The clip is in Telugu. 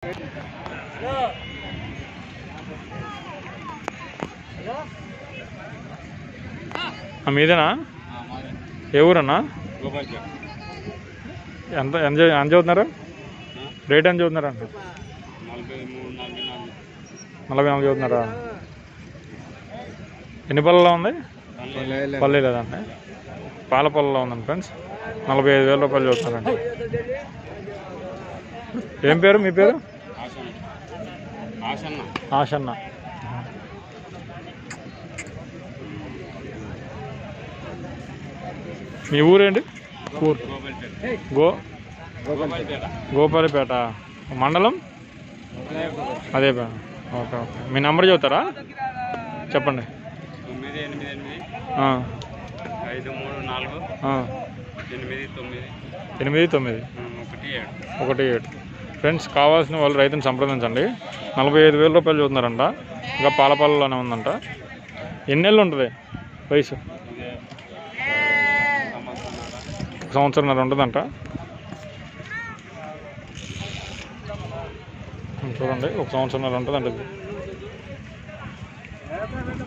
ఆ, మీదేనా ఏ ఊరన్నా ఎంత ఎంత చే- ఎంత చదువుతున్నారు రేట్ ఎంత చదువుతున్నారు అంట నలభై మూడు నలభై నాలుగు నలభై నాలుగు చదువుతున్నారా ఎన్ని పళ్ళలో ఉంది పల్లె లేదండి పాల పళ్ళలో ఉందండి ఫ్రెండ్స్ నలభై ఐదు వేల రూపాయలు చదువుతున్నారండి ఏం పేరు మీ పేరు ఆసన్న ఆసన్న ఆశన్న మీ ఊరేంటి ఊరు గోపాల్పేట గో గోపాల్పేట గోపాలపేట మండలం అదే పే- ఓకే ఓకే మీ నెంబర్ చెబుతారా చెప్పండి తొమ్మిది ఎనిమిది ఎనిమిది ఆ, ఐదు మూడు నాలుగు ఆ. ఎనిమిది తొమ్మిది ఎనిమిది తొమ్మిది ఉమ్, ఒకటి ఏడు ఒకటి ఏడు ఫ్రెండ్స్ కావాల్సిన వాళ్ళు రైతుని సంప్రదించండి నలభై ఐదు వేల రూపాయలు చూస్తున్నారంట ఇంకా పాలపాలలోనే ఉందంట ఎన్ని నెలలు ఉంటుంది వయసు ఇదే సంవత్సరం ఒక సంవత్సరంన్నర ఉంటుందంట చూడండి ఒక సంవత్సరంన్నర ఉంటుందంట ఇది